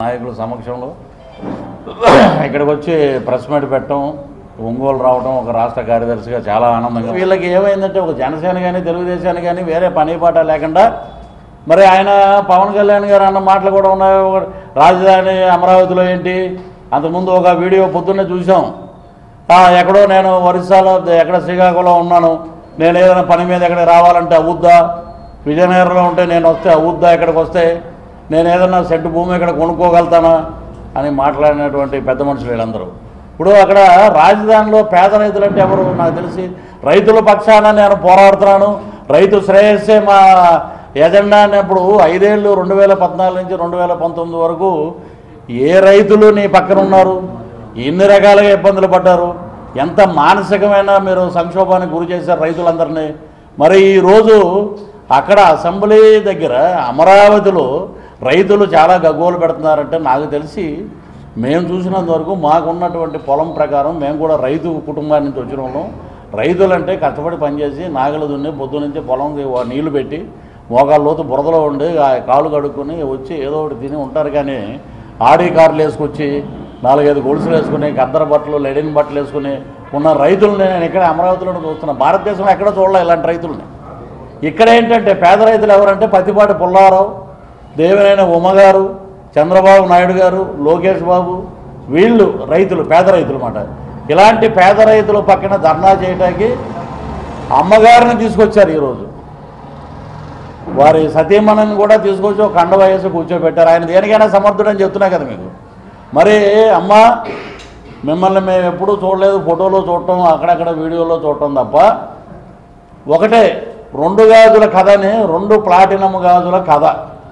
నాయకుల సమక్షంలో ఇక్కడికి వచ్చి ప్రెస్ మీట్ పెట్టడం ఒంగోలు రావడం ఒక రాష్ట్ర కార్యదర్శిగా చాలా ఆనందంగా వీళ్ళకి ఏమైందంటే ఒక జనసేన కానీ తెలుగుదేశాన్ని కానీ వేరే పని పాట లేకుండా మరి ఆయన పవన్ కళ్యాణ్ గారు అన్న మాటలు కూడా ఉన్నాయి ఒక రాజధాని అమరావతిలో ఏంటి అంతకుముందు ఒక వీడియో పొద్దున్నే చూసాం ఆ, ఎక్కడో నేను ఒరిస్సాలో ఎక్కడ శ్రీకాకుళం ఉన్నాను నేను ఏదైనా పని మీద ఎక్కడ రావాలంటే అవుద్దా విజయనగరంలో ఉంటే నేను వస్తే అవుద్దా ఇక్కడికి వస్తే నేను ఏదైనా సెంటు భూమి ఇక్కడ కొనుక్కోగలుగుతానా అని మాట్లాడినటువంటి పెద్ద మనుషులు వీళ్ళందరూ ఇప్పుడు అక్కడ రాజధానిలో పేద రైతులు అంటే ఎవరు నాకు తెలిసి రైతుల పక్షాన నేను పోరాడుతున్నాను రైతు శ్రేయస్సే మా ఎజెండా అన్నప్పుడు ఐదేళ్ళు రెండు వేల పద్నాలుగు నుంచి రెండు వేల పంతొమ్మిది వరకు ఏ రైతులు నీ పక్కన ఉన్నారు ఎన్ని రకాలుగా ఇబ్బందులు పడ్డారు ఎంత మానసికమైన మీరు సంక్షోభానికి గురి చేశారు రైతులందరినీ మరి ఈరోజు అక్కడ అసెంబ్లీ దగ్గర అమరావతిలో రైతులు చాలా గగ్గోలు పెడుతున్నారంటే నాకు తెలిసి మేము చూసినంత వరకు మాకున్నటువంటి పొలం ప్రకారం మేము కూడా రైతు కుటుంబాన్ని నుంచి వచ్చిన వాళ్ళం రైతులంటే కష్టపడి పనిచేసి నాగలు దున్ని పొద్దు నుంచి పొలంకి వా- నీళ్లు పెట్టి మోకాళ్ళ లోతు బురదలో ఉండి ఆ కాలు కడుక్కొని వచ్చి ఏదో ఒకటి తిని ఉంటారు కానీ ఆడి కార్లు వేసుకొచ్చి నాలుగైదు గొలుసులు వేసుకుని గద్దర బట్టలు లెడిన్ బట్టలు వేసుకుని ఉన్న రైతులని నేను ఇక్కడ అమరావతిలో చూస్తున్నా భారతదేశంలో ఎక్కడ చూడలే ఇలాంటి రైతుల్ని ఇక్కడ ఏంటంటే పేద రైతులు ఎవరంటే పత్తిపాటి పుల్లారావు దేవినేని ఉమ్మగారు చంద్రబాబు నాయుడు గారు లోకేష్ బాబు వీళ్ళు రైతులు పేద రైతులు అన్నమాట ఇలాంటి పేద రైతుల పక్కన ధర్నా చేయడానికి అమ్మగారిని తీసుకొచ్చారు ఈరోజు వారి సతీమణిని కూడా తీసుకొచ్చి ఒక కండ వయసు కూర్చోబెట్టారు ఆయన దేనికైనా సమర్థుడని చెప్తున్నా కదా మీకు మరి అమ్మ మిమ్మల్ని మేము ఎప్పుడూ చూడలేదు ఫోటోలో చూడటం అక్కడక్కడ వీడియోలో చూడటం తప్ప ఒకటే రెండు గాజుల కథని రెండు ప్లాటినం గాజుల కథ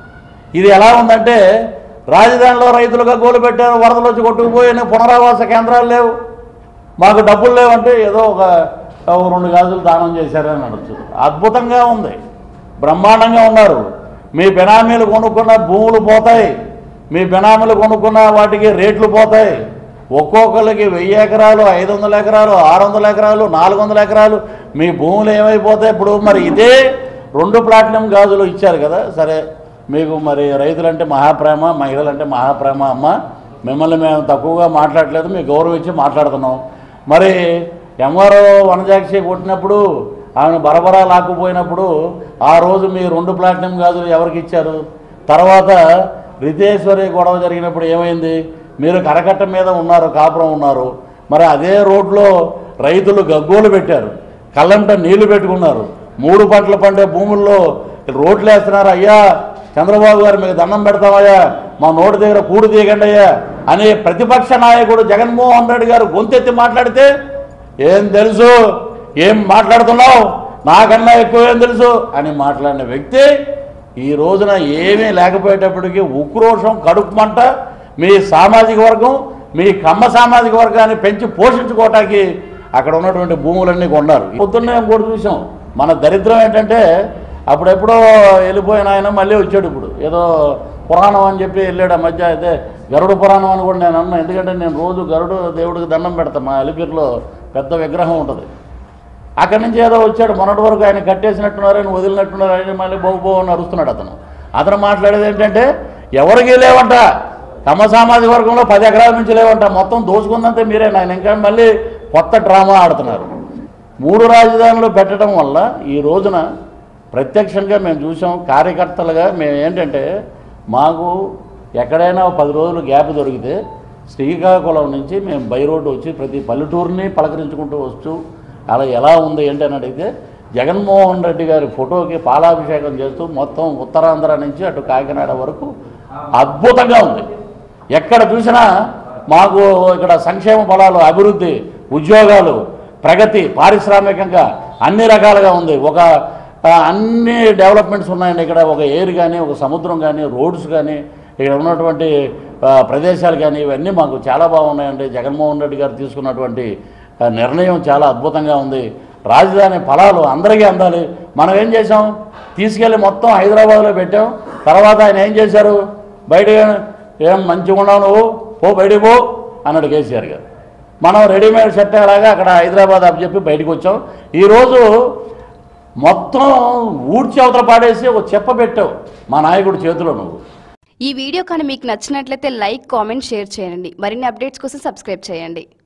ఇది ఎలా ఉందంటే రాజధానిలో రైతులుగా గోలు పెట్టారు వరదలు వచ్చి కొట్టుకుపోయిన పునరావాస కేంద్రాలు లేవు మాకు డబ్బులు లేవంటే ఏదో ఒక ఒక రెండు గాజులు దానం చేశారని అనొచ్చు అద్భుతంగా ఉంది బ్రహ్మాండంగా ఉన్నారు మీ బెనామీలు కొనుక్కున్న భూములు పోతాయి మీ బెనామీలు కొనుక్కున్న వాటికి రేట్లు పోతాయి ఒక్కొక్కరికి వెయ్యి ఎకరాలు ఐదు వందల ఎకరాలు ఆరు వందల ఎకరాలు నాలుగు వందల ఎకరాలు మీ భూములు ఏమైపోతాయి ఇప్పుడు మరి ఇదే రెండు ప్లాటినం గాజులు ఇచ్చారు కదా సరే మీకు మరి రైతులంటే మహాప్రేమ మహిళలంటే మహాప్రేమ అమ్మ మిమ్మల్ని మేము తక్కువగా మాట్లాడలేదు మీకు గౌరవించి మాట్లాడుతున్నాం మరి ఎంఆర్ఓ వనజాక్షి కొట్టినప్పుడు ఆమెను బరబరా లాక్కుపోయినప్పుడు ఆ రోజు మీ రెండు ప్లాటినం గాజులు ఎవరికి ఇచ్చారు తర్వాత రితేశ్వరి గొడవ జరిగినప్పుడు ఏమైంది మీరు కరకట్ట మీద ఉన్నారు కాపురం ఉన్నారు మరి అదే రోడ్లో రైతులు గగ్గోలు పెట్టారు కళ్ళంట నీళ్లు పెట్టుకున్నారు మూడు పంటలు పండే భూముల్లో రోడ్లు వేస్తున్నారు అయ్యా చంద్రబాబు గారు మీకు దండం పెడతామయ్యా మా నోటి దగ్గర కూడు తీయకండి అయ్యా అనే ప్రతిపక్ష నాయకుడు జగన్మోహన్ రెడ్డి గారు గొంతెత్తి మాట్లాడితే ఏం తెలుసు ఏం మాట్లాడుతున్నావు నాకన్నా ఎక్కువ ఏం తెలుసు అని మాట్లాడిన వ్యక్తి ఈ రోజున ఏమీ లేకపోయేటప్పటికీ ఉక్రోషం కడుపు మంట మీ సామాజిక వర్గం మీ కమ్మ సామాజిక వర్గాన్ని పెంచి పోషించుకోవటానికి అక్కడ ఉన్నటువంటి భూములన్నీ కొన్నారు పొద్దున్నే కూడా చూసాం మన దరిద్రం ఏంటంటే అప్పుడెప్పుడో వెళ్ళిపోయిన ఆయన మళ్ళీ వచ్చాడు ఇప్పుడు ఏదో పురాణం అని చెప్పి వెళ్ళాడు ఆ మధ్య అయితే గరుడు పురాణం అని కూడా నేను అన్నా ఎందుకంటే నేను రోజు గరుడు దేవుడికి దండం పెడతాను మా అలిపిరిలో పెద్ద విగ్రహం ఉంటుంది అక్కడి నుంచి ఏదో వచ్చాడు మొన్నటి వరకు ఆయన కట్టేసినట్టున్నారు ఆయన వదిలినట్టున్నారు ఆయన మళ్ళీ బహు బహు అని అరుస్తున్నాడు అతను అతను మాట్లాడేది ఏంటంటే ఎవరికి లేవంట తమ సామాజిక వర్గంలో పది ఎకరాల నుంచి లేవంట మొత్తం దోచుకుందంతే మీరే ఆయన ఇంకా మళ్ళీ కొత్త డ్రామా ఆడుతున్నారు మూడు రాజధానులు పెట్టడం వల్ల ఈ రోజున ప్రత్యక్షంగా మేము చూసాం కార్యకర్తలుగా మేము ఏంటంటే మాకు ఎక్కడైనా ఒక పది రోజులు గ్యాప్ దొరికితే శ్రీకాకుళం నుంచి మేము బై రోడ్డు వచ్చి ప్రతి పల్లెటూరుని పలకరించుకుంటూ వస్తూ అలా ఎలా ఉంది ఏంటి అని అడిగితే జగన్మోహన్ రెడ్డి గారి ఫోటోకి పాలాభిషేకం చేస్తూ మొత్తం ఉత్తరాంధ్ర నుంచి అటు కాకినాడ వరకు అద్భుతంగా ఉంది ఎక్కడ చూసినా మాకు ఇక్కడ సంక్షేమ ఫలాలు అభివృద్ధి ఉద్యోగాలు ప్రగతి పారిశ్రామికంగా అన్ని రకాలుగా ఉంది ఒక ఆ, అన్ని డెవలప్మెంట్స్ ఉన్నాయండి ఇక్కడ ఒక ఎయిర్ కానీ ఒక సముద్రం కానీ రోడ్స్ కానీ ఇక్కడ ఉన్నటువంటి ఆ, ప్రదేశాలు కానీ ఇవన్నీ మాకు చాలా బాగున్నాయండి జగన్మోహన్ రెడ్డి గారు తీసుకున్నటువంటి ఆ, నిర్ణయం చాలా అద్భుతంగా ఉంది రాజధాని ఫలాలు అందరికీ అందాలి మనం ఏం చేసాం తీసుకెళ్ళి మొత్తం హైదరాబాద్లో పెట్టాం తర్వాత ఆయన ఏం చేశారు బయట ఏం మంచిగా ఉన్నావు నువ్వు పో బయటికి పో అన్నాడు కేసీఆర్ గారు మనం రెడీమేడ్ సెట్ అలాగా అక్కడ హైదరాబాద్ అని చెప్పి బయటకు వచ్చాం ఈరోజు మొత్తం ఊడ్చి అవతల పాడేసి ఒక చెప్ప పెట్టావు మా నాయకుడి చేతిలో నువ్వు ఈ వీడియో కానీ మీకు నచ్చినట్లయితే లైక్ కామెంట్ షేర్ చేయండి మరిన్ని అప్డేట్స్ కోసం సబ్స్క్రైబ్ చేయండి